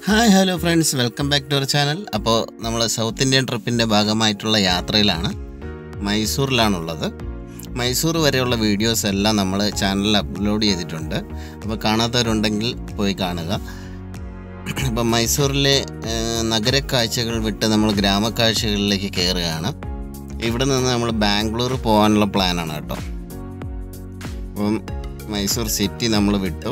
Hi hello friends welcome back to our channel അപ്പോൾ നമ്മൾ south Indian ട്രിപ്പിൻ്റെ ഭാഗമായിട്ടുള്ള യാത്രയിലാണ് മൈസൂരിലാണുള്ളത് മൈസൂർ വരെയുള്ള വീഡിയോസ് എല്ലാം നമ്മൾ ചാനലിൽ അപ്ലോഡ് ചെയ്തിട്ടുണ്ട് അപ്പോൾ കാണാത്തവരുണ്ടെങ്കിൽ പോയി കാണുക അപ്പോൾ മൈസൂരിലെ ഏഹ്, നഗരക്കാഴ്ചകൾ വിട്ട് നമ്മൾ ഗ്രാമക്കാഴ്ചകളിലേക്ക് കയറുകയാണ് ഇവിടെ നിന്ന് നമ്മൾ ബാംഗ്ലൂർ പോകാനുള്ള പ്ലാനാണ് കേട്ടോ അപ്പം മൈസൂർ സിറ്റി നമ്മൾ വിട്ടു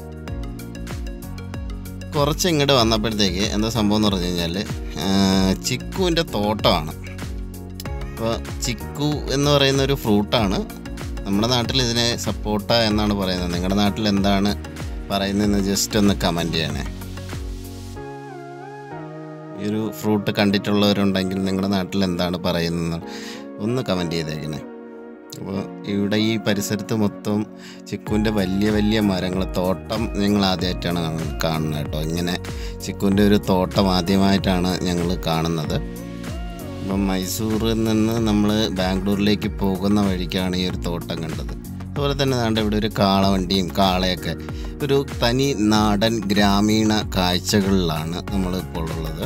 കുറച്ച് ഇങ്ങോട്ട് വന്നപ്പോഴത്തേക്ക് എന്താ സംഭവം എന്ന് പറഞ്ഞു കഴിഞ്ഞാൽ ചിക്കുവിൻ്റെ തോട്ടമാണ് അപ്പോൾ ചിക്കു എന്ന് പറയുന്ന ഒരു ഫ്രൂട്ടാണ് നമ്മുടെ നാട്ടിൽ ഇതിനെ സപ്പോട്ട എന്നാണ് പറയുന്നത് നിങ്ങളുടെ നാട്ടിൽ എന്താണ് പറയുന്നതെന്ന് ജസ്റ്റ് ഒന്ന് കമൻറ്റ് ചെയ്യണേ ഈ ഒരു ഫ്രൂട്ട് കണ്ടിട്ടുള്ളവരുണ്ടെങ്കിൽ നിങ്ങളുടെ നാട്ടിൽ എന്താണ് പറയുന്നത് ഒന്ന് കമൻറ്റ് ചെയ്തേക്കണേ അപ്പോൾ ഇവിടെ ഈ പരിസരത്ത് മൊത്തം ചിക്കുവിൻ്റെ വലിയ വലിയ മരങ്ങൾ തോട്ടം ഞങ്ങൾ ആദ്യമായിട്ടാണ് ഞങ്ങൾ കാണുന്നത് കേട്ടോ ഇങ്ങനെ ചിക്കുവിൻ്റെ ഒരു തോട്ടം ആദ്യമായിട്ടാണ് ഞങ്ങൾ കാണുന്നത് അപ്പം മൈസൂരിൽ നിന്ന് നമ്മൾ ബാംഗ്ലൂരിലേക്ക് പോകുന്ന വഴിക്കാണ് ഈ ഒരു തോട്ടം കണ്ടത് അതുപോലെ തന്നെ ദാണ്ട് ഇവിടെ ഒരു കാളവണ്ടിയും കാളയൊക്കെ ഒരു തനി നാടൻ ഗ്രാമീണ കാഴ്ചകളിലാണ് നമ്മളിപ്പോൾ ഉള്ളത്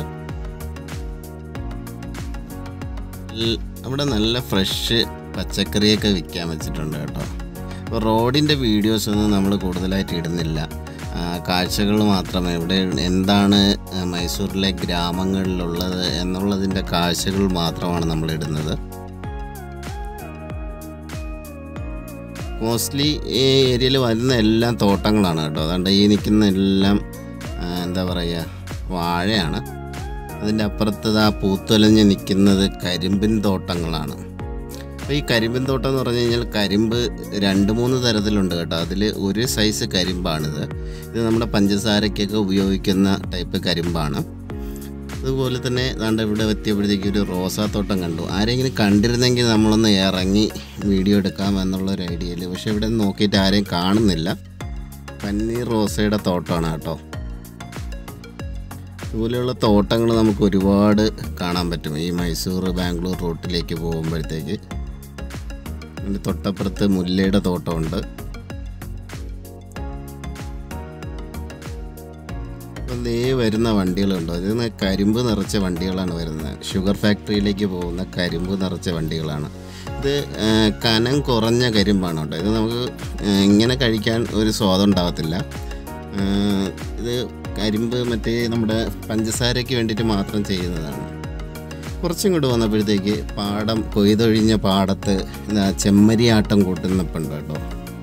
ൽ- അവിടെ നല്ല ഫ്രഷ് പച്ചക്കറിയൊക്കെ വിൽക്കാൻ വെച്ചിട്ടുണ്ട് കേട്ടോ അപ്പോൾ റോഡിൻ്റെ വീഡിയോസ് ഒന്നും നമ്മൾ കൂടുതലായിട്ട് ഇടുന്നില്ല ആ, കാഴ്ചകൾ മാത്രമേ ഇവിടെ എന്താണ് ആ, മൈസൂരിലെ ഗ്രാമങ്ങളിലുള്ളത് എന്നുള്ളതിൻ്റെ കാഴ്ചകൾ മാത്രമാണ് നമ്മൾ ഇടുന്നത് മോസ്റ്റ്ലി ഈ ഏരിയയിൽ വരുന്ന എല്ലാം തോട്ടങ്ങളാണ് കേട്ടോ അതുകൊണ്ട് ഈ നിൽക്കുന്ന എല്ലാം ആ, എന്താ പറയുക വാഴയാണ് അതിൻ്റെ അപ്പുറത്ത് ആ പൂത്തൊലഞ്ഞ് നിൽക്കുന്നത് കരിമ്പിൻ തോട്ടങ്ങളാണ് അപ്പോൾ ഈ കരിമ്പിൻ തോട്ടം എന്ന് പറഞ്ഞു കഴിഞ്ഞാൽ കരിമ്പ് രണ്ട് മൂന്ന് തരത്തിലുണ്ട് കേട്ടോ അതിൽ ഒരു സൈസ് കരിമ്പാണിത് ഇത് നമ്മുടെ പഞ്ചസാരയ്ക്കൊക്കെ ഉപയോഗിക്കുന്ന ടൈപ്പ് കരിമ്പാണ് അതുപോലെ തന്നെ ദാണ്ട് ഇവിടെ എത്തിയപ്പോഴത്തേക്ക് ഒരു റോസാത്തോട്ടം കണ്ടു ആരെങ്കിലും കണ്ടിരുന്നെങ്കിൽ നമ്മളൊന്ന് ഇറങ്ങി വീഡിയോ എടുക്കാം എന്നുള്ള ഒരു ഐഡിയയിൽ പക്ഷേ ഇവിടെ നോക്കിയിട്ട് ആരെയും കാണുന്നില്ല പന്നീർ റോസയുടെ തോട്ടമാണ് കേട്ടോ ഇതുപോലെയുള്ള തോട്ടങ്ങൾ നമുക്ക് ഒരുപാട് കാണാൻ പറ്റും ഈ മൈസൂർ ബാംഗ്ലൂർ റൂട്ടിലേക്ക് പോകുമ്പോഴത്തേക്ക് അതിൻ്റെ തൊട്ടപ്പുറത്ത് മുല്ലയുടെ തോട്ടമുണ്ട് അപ്പം ദേ വരുന്ന വണ്ടികളുണ്ടോ ഇതിൽ നിന്ന് കരിമ്പ് നിറച്ച വണ്ടികളാണ് വരുന്നത് ഷുഗർ ഫാക്ടറിയിലേക്ക് പോകുന്ന കരിമ്പ് നിറച്ച വണ്ടികളാണ് ഇത് ആ, കനം കുറഞ്ഞ കരിമ്പാണ് കേട്ടോ ഇത് നമുക്ക് ആ, ഇങ്ങനെ കഴിക്കാൻ ഒരു സ്വാദം ഉണ്ടാകത്തില്ല ആ, ഇത് കരിമ്പ് മറ്റേ നമ്മുടെ പഞ്ചസാരയ്ക്ക് വേണ്ടിയിട്ട് മാത്രം ചെയ്യുന്നതാണ് കുറച്ചും കൂടെ വന്നപ്പോഴത്തേക്ക് പാടം കൊയ്തൊഴിഞ്ഞ പാടത്ത് ഇതാ ചെമ്മരിയാട്ടം കൂട്ടുന്നപ്പുണ്ട് കേട്ടോ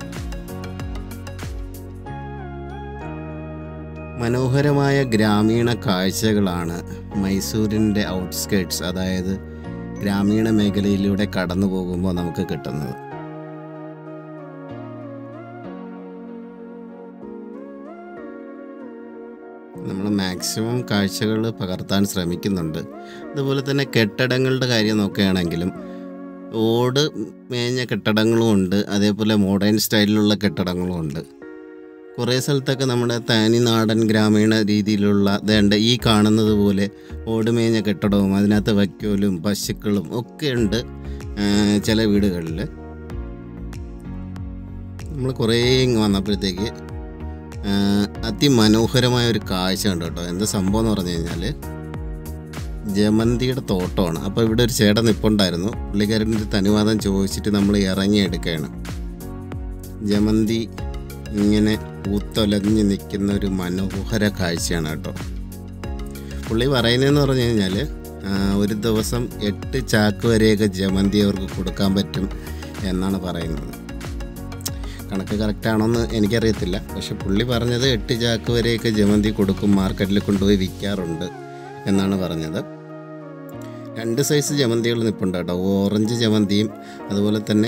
മനോഹരമായ ഗ്രാമീണ കാഴ്ചകളാണ് മൈസൂരിൻ്റെ ഔട്ട്സ്കേർട്സ് അതായത് ഗ്രാമീണ മേഖലയിലൂടെ കടന്നു പോകുമ്പോൾ നമുക്ക് കിട്ടുന്നത് നമ്മൾ മാക്സിമം കാഴ്ചകൾ പകർത്താൻ ശ്രമിക്കുന്നുണ്ട് അതുപോലെ തന്നെ കെട്ടിടങ്ങളുടെ കാര്യം നോക്കുകയാണെങ്കിലും ഓട് മേഞ്ഞ കെട്ടിടങ്ങളും ഉണ്ട് അതേപോലെ മോഡേൺ സ്റ്റൈലിലുള്ള കെട്ടിടങ്ങളും ഉണ്ട് കുറേ സ്ഥലത്തൊക്കെ നമ്മുടെ തനി നാടൻ ഗ്രാമീണ രീതിയിലുള്ള വേണ്ട ഈ കാണുന്നത് പോലെ ഓടുമേഞ്ഞ കെട്ടിടവും അതിനകത്ത് വൈക്കോലും പശുക്കളും ഒക്കെ ഉണ്ട് ആ, ചില വീടുകളിൽ നമ്മൾ കുറേ ഇങ്ങ് വന്നപ്പോഴത്തേക്ക് ആ, അതിമനോഹരമായ ഒരു കാഴ്ച ഉണ്ട് കേട്ടോ എന്താ സംഭവം എന്ന് പറഞ്ഞു കഴിഞ്ഞാൽ ജമന്തിയുടെ തോട്ടമാണ് അപ്പോൾ ഇവിടെ ഒരു ചേട്ടൻ നിപ്പുണ്ടായിരുന്നു പുള്ളിക്കാരൻ്റെ ഒരു തനുവാദം ചോദിച്ചിട്ട് നമ്മൾ ഇറങ്ങി എടുക്കുകയാണ് ജമന്തി ഇങ്ങനെ പൂത്തൊലഞ്ഞ് നിൽക്കുന്ന ഒരു മനോഹര കാഴ്ചയാണ് കേട്ടോ പുള്ളി പറയുന്നതെന്ന് പറഞ്ഞു കഴിഞ്ഞാൽ ഒരു ദിവസം എട്ട് ചാക്ക് വരെയൊക്കെ ജമന്തി അവർക്ക് കൊടുക്കാൻ പറ്റും എന്നാണ് പറയുന്നത് കണക്ക് കറക്റ്റ് ആണോന്ന് എനിക്കറിയത്തില്ല പക്ഷെ പുള്ളി പറഞ്ഞത് എട്ട് ചാക്ക് വരെയൊക്കെ ജമന്തി കൊടുക്കും മാർക്കറ്റിൽ കൊണ്ടുപോയി വിൽക്കാറുണ്ട് എന്നാണ് പറഞ്ഞത് രണ്ട് സൈസ് ജമന്തികൾ നിൽപ്പുണ്ട് കേട്ടോ ഓറഞ്ച് ജമന്തിയും അതുപോലെ തന്നെ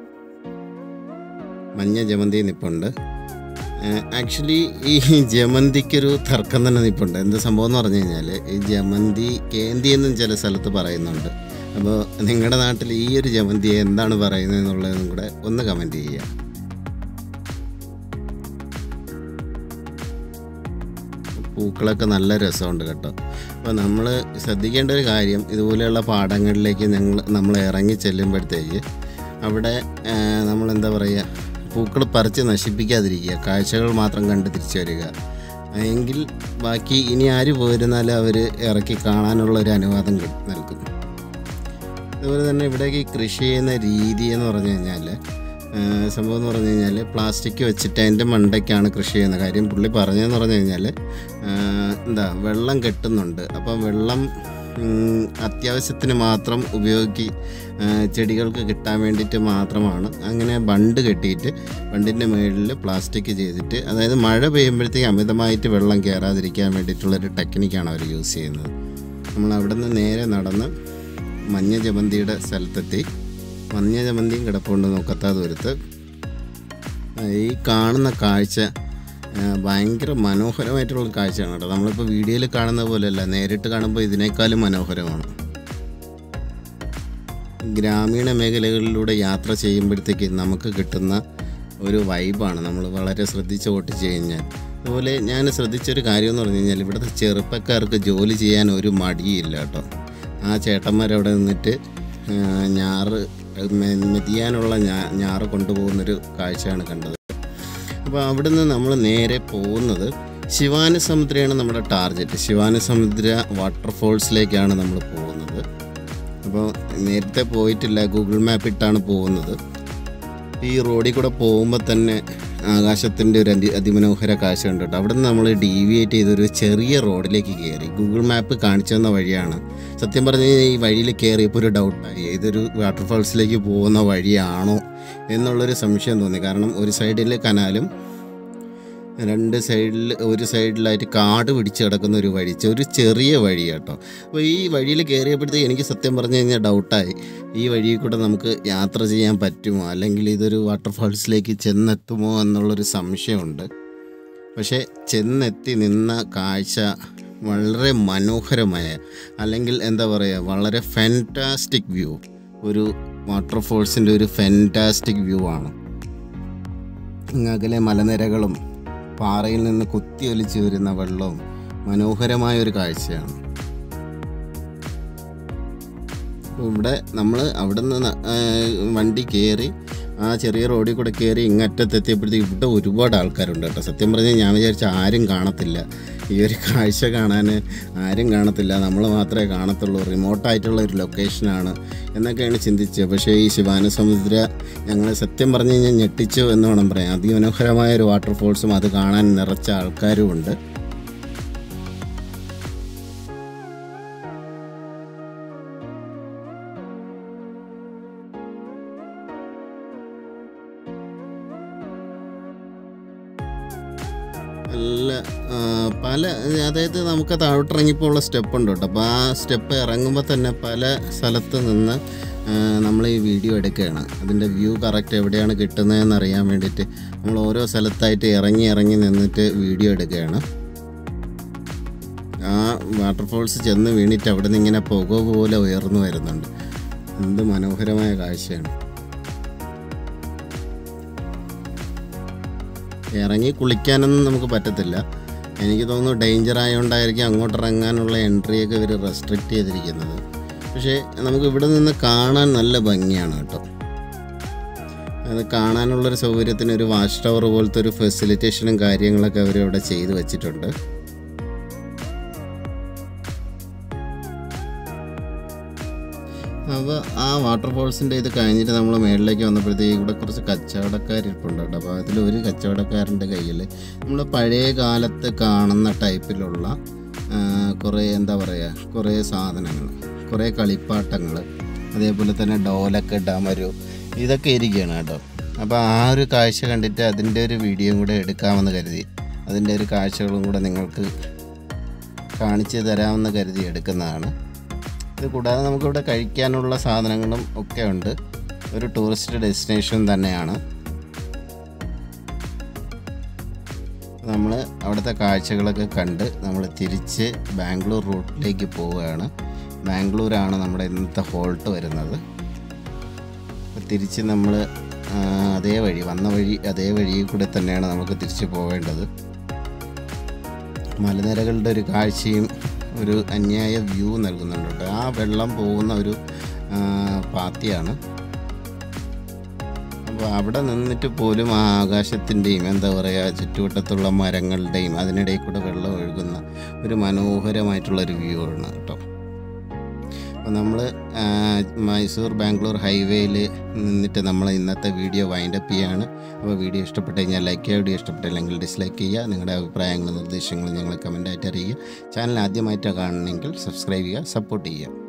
മഞ്ഞ ജമന്തിയും നിൽപ്പുണ്ട് ആക്ച്വലി ഈ ജമന്തിക്കൊരു തർക്കം തന്നെ നിൽപ്പുണ്ട് എന്ത് സംഭവം എന്ന് പറഞ്ഞു കഴിഞ്ഞാൽ ഈ ജമന്തി കേന്തി എന്നും ചില സ്ഥലത്ത് പറയുന്നുണ്ട് അപ്പോൾ നിങ്ങളുടെ നാട്ടിൽ ഈ ഒരു ജമന്തിയെ എന്താണ് പറയുന്നത് എന്നുള്ളതും കൂടെ ഒന്ന് കമൻറ്റ് ചെയ്യുക പൂക്കളൊക്കെ നല്ല രസമുണ്ട് കേട്ടോ അപ്പോൾ നമ്മൾ ശ്രദ്ധിക്കേണ്ട ഒരു കാര്യം ഇതുപോലെയുള്ള പാടങ്ങളിലേക്ക് ഞങ്ങൾ നമ്മൾ ഇറങ്ങി ചെല്ലുമ്പോഴത്തേക്ക് അവിടെ നമ്മൾ എന്താ പറയുക പൂക്കൾ പറിച്ച് നശിപ്പിക്കാതിരിക്കുക കാഴ്ചകൾ മാത്രം കണ്ട് തിരിച്ചു വരിക എങ്കിൽ ബാക്കി ഇനി ആര് പോയിരുന്നാലും അവർ ഇറക്കി കാണാനുള്ള ഒരു അനുവാദം കി- നൽകും അതുപോലെ തന്നെ ഇവിടേക്ക് ഈ കൃഷി ചെയ്യുന്ന രീതി എന്ന് പറഞ്ഞു കഴിഞ്ഞാൽ സംഭവം എന്ന് പറഞ്ഞു കഴിഞ്ഞാൽ പ്ലാസ്റ്റിക് വെച്ചിട്ട് അതിൻ്റെ മണ്ടയ്ക്കാണ് കൃഷി ചെയ്യുന്നത് കാര്യം പുള്ളി പറഞ്ഞതെന്ന് പറഞ്ഞു കഴിഞ്ഞാൽ എന്താ വെള്ളം കെട്ടുന്നുണ്ട് അപ്പം വെള്ളം ഉം, അത്യാവശ്യത്തിന് മാത്രം ഉപയോഗി ആ, ചെടികൾക്ക് കിട്ടാൻ വേണ്ടിയിട്ട് മാത്രമാണ് അങ്ങനെ ബണ്ട് കെട്ടിയിട്ട് ബണ്ടിൻ്റെ മുകളിൽ പ്ലാസ്റ്റിക് ചെയ്തിട്ട് അതായത് മഴ പെയ്യുമ്പോഴത്തേക്ക് അമിതമായിട്ട് വെള്ളം കയറാതിരിക്കാൻ വേണ്ടിയിട്ടുള്ളൊരു ടെക്നിക്കാണ് അവർ യൂസ് ചെയ്യുന്നത് നമ്മൾ അവിടെ നിന്ന് നേരെ നടന്ന് മഞ്ഞ ജമന്തിയുടെ സ്ഥലത്തെത്തി മഞ്ഞ ജമന്തിയും കിടപ്പുണ്ട് നോക്കത്താ ദൂരത്ത് ആ, ഈ കാണുന്ന കാഴ്ച ആ, ഭയങ്കര മനോഹരമായിട്ടുള്ള കാഴ്ചയാണ് കേട്ടോ നമ്മളിപ്പോൾ വീഡിയോയിൽ കാണുന്ന പോലെയല്ല നേരിട്ട് കാണുമ്പോൾ ഇതിനേക്കാളും മനോഹരമാണ് ഗ്രാമീണ മേഖലകളിലൂടെ യാത്ര ചെയ്യുമ്പോഴത്തേക്ക് നമുക്ക് കിട്ടുന്ന ഒരു വൈബാണ് നമ്മൾ വളരെ ശ്രദ്ധിച്ച് ഓട്ടിച്ച് കഴിഞ്ഞാൽ അതുപോലെ ഞാൻ ശ്രദ്ധിച്ചൊരു കാര്യം എന്ന് പറഞ്ഞു കഴിഞ്ഞാൽ ഇവിടുത്തെ ചെറുപ്പക്കാർക്ക് ജോലി ചെയ്യാൻ ഒരു മടിയില്ല കേട്ടോ ആ ചേട്ടന്മാരവിടെ നിന്നിട്ട് ആ, ഞാറ് മെ- മെതിയാനുള്ള ഞാ- ഞാറ് കൊണ്ടുപോകുന്നൊരു കാഴ്ചയാണ് കണ്ടത് അപ്പോൾ അവിടുന്ന് നമ്മൾ നേരെ പോകുന്നത് ശിവാനസമുദ്രയാണ് നമ്മുടെ ടാർഗറ്റ് ശിവാനസമുദ്ര വാട്ടർഫോൾസിലേക്കാണ് നമ്മൾ പോകുന്നത് അപ്പോൾ നേരത്തെ പോയിട്ടില്ല ഗൂഗിൾ മാപ്പ് ഇട്ടാണ് പോകുന്നത് ഈ റോഡിൽ കൂടെ പോകുമ്പോൾ തന്നെ ആകാശത്തിൻ്റെ ഒരു അതി അതിമനോഹര കാഴ്ച ഉണ്ട് കേട്ടോ അവിടെ നിന്ന് നമ്മൾ ഡീവിയേറ്റ് ചെയ്തൊരു ചെറിയ റോഡിലേക്ക് കയറി ഗൂഗിൾ മാപ്പ് കാണിച്ചു തന്ന വഴിയാണ് സത്യം പറഞ്ഞു കഴിഞ്ഞാൽ ഈ വഴിയിൽ കയറിയപ്പോൾ ഒരു ഡൗട്ടായി ഇതൊരു വാട്ടർഫാൾസിലേക്ക് പോകുന്ന വഴിയാണോ എന്നുള്ളൊരു സംശയം തോന്നി കാരണം ഒരു സൈഡിൽ കനാലും രണ്ട് സൈഡിൽ ഒരു സൈഡിലായിട്ട് കാട് പിടിച്ച് കിടക്കുന്ന ഒരു വഴി ചെ- ഒരു ചെറിയ വഴി കേട്ടോ അപ്പോൾ ഈ വഴിയിൽ കയറിയപ്പോഴത്തേക്ക് എനിക്ക് സത്യം പറഞ്ഞു കഴിഞ്ഞാൽ ഡൗട്ടായി ഈ വഴിയിൽ കൂടെ നമുക്ക് യാത്ര ചെയ്യാൻ പറ്റുമോ അല്ലെങ്കിൽ ഇതൊരു വാട്ടർഫാൾസിലേക്ക് ചെന്നെത്തുമോ എന്നുള്ളൊരു സംശയമുണ്ട് പക്ഷേ ചെന്നെത്തി നിന്ന കാഴ്ച വളരെ മനോഹരമായ അല്ലെങ്കിൽ എന്താ പറയുക വളരെ ഫാൻറ്റാസ്റ്റിക് വ്യൂ ഒരു വാട്ടർഫോൾസിൻ്റെ ഒരു ഫാൻറ്റാസ്റ്റിക് വ്യൂ ആണ് അകലെ മലനിരകളും പാറയിൽ നിന്ന് കുത്തിയൊലിച്ച് വരുന്ന വെള്ളവും മനോഹരമായ ഒരു കാഴ്ചയാണ് അപ്പോൾ ഇവിടെ നമ്മൾ അവിടെ നിന്ന് ന- ആ, വണ്ടി കയറി ആ ചെറിയ റോഡിൽ കൂടെ കയറി ഇങ്ങറ്റത്തെത്തിയപ്പോഴത്തേക്ക് ഇവിടെ ഒരുപാട് ആൾക്കാരുണ്ട് കേട്ടോ സത്യം പറഞ്ഞാൽ ഞാൻ വിചാരിച്ച ആരും കാണത്തില്ല ഈ ഒരു കാഴ്ച കാണാൻ ആരും കാണത്തില്ല നമ്മൾ മാത്രമേ കാണത്തുള്ളൂ റിമോട്ടായിട്ടുള്ള ഒരു ലൊക്കേഷനാണ് എന്നൊക്കെയാണ് ചിന്തിച്ചത് പക്ഷേ ഈ ശിവാനസമുദ്ര ഞങ്ങളെ സത്യം പറഞ്ഞു കഴിഞ്ഞാൽ ഞെട്ടിച്ചു എന്ന് വേണം പറയാം അതിമനോഹരമായ ഒരു വാട്ടർഫോൾസും അത് കാണാൻ നിറച്ച ആൾക്കാരും ഉണ്ട് നല്ല ആ, പല അതായത് നമുക്ക് താഴോട്ടിറങ്ങിപ്പോൾ ഉള്ള സ്റ്റെപ്പ് ഉണ്ട് കേട്ടോ അപ്പോൾ ആ സ്റ്റെപ്പ് ഇറങ്ങുമ്പോൾ തന്നെ പല സ്ഥലത്ത് നിന്ന് ആ, നമ്മൾ ഈ വീഡിയോ എടുക്കുകയാണ് അതിൻ്റെ വ്യൂ കറക്റ്റ് എവിടെയാണ് കിട്ടുന്നതെന്ന് അറിയാൻ വേണ്ടിയിട്ട് നമ്മൾ ഓരോ സ്ഥലത്തായിട്ട് ഇറങ്ങി ഇറങ്ങി നിന്നിട്ട് വീഡിയോ എടുക്കുകയാണ് ആ വാട്ടർഫോൾസ് ചെന്ന് വീണിട്ട് അവിടെ നിന്ന് ഇങ്ങനെ പുക പോലെ ഉയർന്നു വരുന്നുണ്ട് എന്ത് മനോഹരമായ കാഴ്ചയാണ് ഇറങ്ങി കുളിക്കാനൊന്നും നമുക്ക് പറ്റത്തില്ല എനിക്ക് തോന്നുന്നു ഡേഞ്ചർ ആയതുകൊണ്ടായിരിക്കും അങ്ങോട്ട് ഇറങ്ങാനുള്ള എൻട്രിയൊക്കെ ഇവർ റെസ്ട്രിക്റ്റ് ചെയ്തിരിക്കുന്നത് പക്ഷേ നമുക്ക് ഇവിടെ നിന്ന് കാണാൻ നല്ല ഭംഗിയാണ് കേട്ടോ അത് കാണാനുള്ളൊരു സൗകര്യത്തിന് ഒരു വാച്ച് ടവർ പോലത്തെ ഒരു ഫെസിലിറ്റേഷനും കാര്യങ്ങളൊക്കെ അവർ ഇവിടെ ചെയ്തു വെച്ചിട്ടുണ്ട് അപ്പോൾ ആ വാട്ടർഫോൾസിൻ്റെ ഇത് കഴിഞ്ഞിട്ട് നമ്മൾ മേളിലേക്ക് വന്നപ്പോഴത്തേക്ക് ഇവിടെ കുറച്ച് കച്ചവടക്കാരിപ്പുണ്ട് കേട്ടോ അപ്പോൾ അതിൽ ഒരു കച്ചവടക്കാരൻ്റെ കയ്യിൽ നമ്മൾ പഴയ കാലത്ത് കാണുന്ന ടൈപ്പിലുള്ള ആ, കുറേ എന്താ പറയുക കുറേ സാധനങ്ങൾ കുറേ കളിപ്പാട്ടങ്ങൾ അതേപോലെ തന്നെ ഡോലൊക്കെ ഡമരു ഇതൊക്കെ ഇരിക്കുകയാണ് കേട്ടോ അപ്പോൾ ആ ഒരു കാഴ്ച കണ്ടിട്ട് അതിൻ്റെ ഒരു വീഡിയോയും കൂടെ എടുക്കാമെന്ന് കരുതി അതിൻ്റെ ഒരു കാഴ്ചകളും കൂടെ നിങ്ങൾക്ക് കാണിച്ചു തരാമെന്ന് കരുതി എടുക്കുന്നതാണ് ഇത് കൂടാതെ നമുക്കിവിടെ കഴിക്കാനുള്ള സാധനങ്ങളും ഒക്കെ ഉണ്ട് ഒരു ടൂറിസ്റ്റ് ഡെസ്റ്റിനേഷൻ തന്നെയാണ് നമ്മൾ അവിടുത്തെ കാഴ്ചകളൊക്കെ കണ്ട് നമ്മൾ തിരിച്ച് ബാംഗ്ലൂർ റൂട്ടിലേക്ക് പോവുകയാണ് ബാംഗ്ലൂരാണ് നമ്മുടെ ഇന്നത്തെ ഹോൾട്ട് വരുന്നത് അപ്പോൾ തിരിച്ച് നമ്മൾ അതേ വഴി വന്ന വഴി അതേ വഴിയിൽ കൂടെ തന്നെയാണ് നമുക്ക് തിരിച്ച് പോവേണ്ടത് മലനിരകളുടെ ഒരു കാഴ്ചയും ഒരു അന്യായ വ്യൂ നൽകുന്നുണ്ട് കേട്ടോ. ആ വെള്ളം പോകുന്ന ഒരു ആ, പാത്തിയാണ് അപ്പോൾ അപ്പോൾ അവിടെ നിന്നിട്ട് പോലും ആ ആകാശത്തിൻ്റെയും എന്താ പറയുക ചുറ്റുവട്ടത്തുള്ള മരങ്ങളുടെയും അതിനിടയിൽ കൂടെ വെള്ളം ഒഴുകുന്ന ഒരു മനോഹരമായിട്ടുള്ളൊരു വ്യൂ ആണ് കേട്ടോ അപ്പോൾ നമ്മൾ മൈസൂർ ബാംഗ്ലൂർ ഹൈവേയിൽ നിന്നിട്ട് നമ്മൾ ഇന്നത്തെ വീഡിയോ വൈൻഡപ്പ് ചെയ്യാണ് അപ്പോൾ വീഡിയോ ഇഷ്ടപ്പെട്ട് കഴിഞ്ഞാൽ ലൈക്ക് ചെയ്യുക വീഡിയോ ഇഷ്ടപ്പെട്ടില്ലെങ്കിൽ ഡിസ്ലൈക്ക് ചെയ്യുക നിങ്ങളുടെ അഭിപ്രായങ്ങളും നിർദ്ദേശങ്ങളും ഞങ്ങൾ കമൻറ്റായിട്ട് അറിയിക്കുക ചാനൽ ആദ്യമായിട്ടാണ് കാണണമെങ്കിൽ സബ്സ്ക്രൈബ് ചെയ്യുക സപ്പോർട്ട് ചെയ്യുക